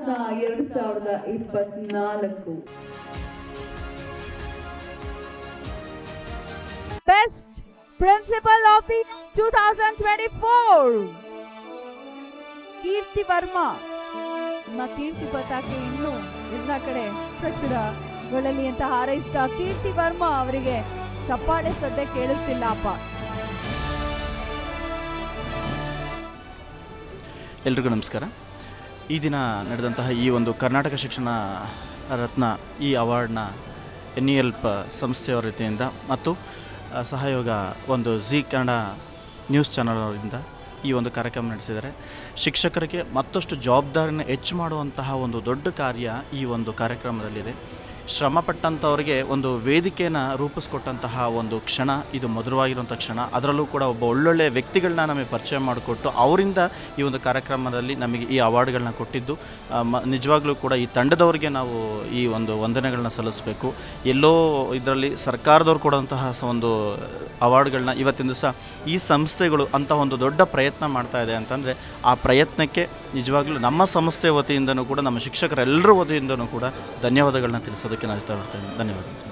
ಹಾಸನ ಎರಡು ಸಾವಿರದ ಇಪ್ಪತ್ನಾಲ್ಕು Best Principal of the 2024 ಕೀರ್ತಿ ವರ್ಮಾ ನಮ್ಮ ಕೀರ್ತಿ ಪತಾಕೆ ಇನ್ನು ಎಲ್ಲ ಕಡೆ ಪ್ರಚುರಗೊಳ್ಳಲಿ ಅಂತ ಹಾರೈಸಿದ ಕೀರ್ತಿ ವರ್ಮಾ ಅವರಿಗೆ ಚಪ್ಪಾಳೆ ಸದ್ಯ ಕೇಳಿಸ್ತಿಲ್ಲ ಅಪ್ಪ ಎಲ್ರಿಗೂ ನಮಸ್ಕಾರ ಈ ದಿನ ನಡೆದಂತಹ ಈ ಒಂದು ಕರ್ನಾಟಕ ಶಿಕ್ಷಣ ರತ್ನ ಈ ಅವಾರ್ಡ್ನ ಎನ್ ಇ ಎಲ್ ಪ ಸಂಸ್ಥೆಯವರ ರೀತಿಯಿಂದ ಮತ್ತು ಆ, ಸಹಯೋಗ ಒಂದು ಜಿ ಕನ್ನಡ ನ್ಯೂಸ್ ಚಾನಲ್ ಅವರಿಂದ ಈ ಒಂದು ಕಾರ್ಯಕ್ರಮ ನಡೆಸಿದ್ದಾರೆ ಶಿಕ್ಷಕರಿಗೆ ಮತ್ತಷ್ಟು ಜವಾಬ್ದಾರಿನ ಹೆಚ್ಚು ಮಾಡುವಂತಹ ಒಂದು ದೊಡ್ಡ ಕಾರ್ಯ ಈ ಒಂದು ಕಾರ್ಯಕ್ರಮದಲ್ಲಿದೆ ಶ್ರಮಪಟ್ಟಂಥವ್ರಿಗೆ ಒಂದು ವೇದಿಕೆಯನ್ನು ರೂಪಿಸ್ಕೊಟ್ಟಂತಹ ಒಂದು ಕ್ಷಣ ಇದು ಮಧುರವಾಗಿರುವಂಥ ಕ್ಷಣ ಅದರಲ್ಲೂ ಕೂಡ ಒಬ್ಬ ಒಳ್ಳೊಳ್ಳೆ ವ್ಯಕ್ತಿಗಳನ್ನ ನಮಗೆ ಪರಿಚಯ ಮಾಡಿಕೊಟ್ಟು ಅವರಿಂದ ಈ ಒಂದು ಕಾರ್ಯಕ್ರಮದಲ್ಲಿ ನಮಗೆ ಈ ಅವಾರ್ಡ್ಗಳನ್ನ ಕೊಟ್ಟಿದ್ದು ಆ, ಮ ನಿಜವಾಗ್ಲೂ ಕೂಡ ಈ ತಂಡದವರಿಗೆ ನಾವು ಈ ಒಂದು ವಂದನೆಗಳನ್ನ ಸಲ್ಲಿಸಬೇಕು ಎಲ್ಲೋ ಇದರಲ್ಲಿ ಸರ್ಕಾರದವ್ರು ಕೊಡುವಂತಹ ಸ ಒಂದು ಅವಾರ್ಡ್ಗಳನ್ನ ಇವತ್ತಿನ ದಿವಸ ಈ ಸಂಸ್ಥೆಗಳು ಅಂತ ಒಂದು ದೊಡ್ಡ ಪ್ರಯತ್ನ ಮಾಡ್ತಾ ಇದೆ ಅಂತಂದರೆ ಆ ಪ್ರಯತ್ನಕ್ಕೆ ನಿಜವಾಗ್ಲೂ ನಮ್ಮ ಸಂಸ್ಥೆ ವತಿಯಿಂದನೂ ಕೂಡ ನಮ್ಮ ಶಿಕ್ಷಕರೆಲ್ಲರ ವತಿಯಿಂದನೂ ಕೂಡ ಧನ್ಯವಾದಗಳನ್ನ ತಿಳಿಸೋದಕ್ಕೆ ನಾನು ಇಷ್ಟಪಡ್ತೇನೆ ಧನ್ಯವಾದ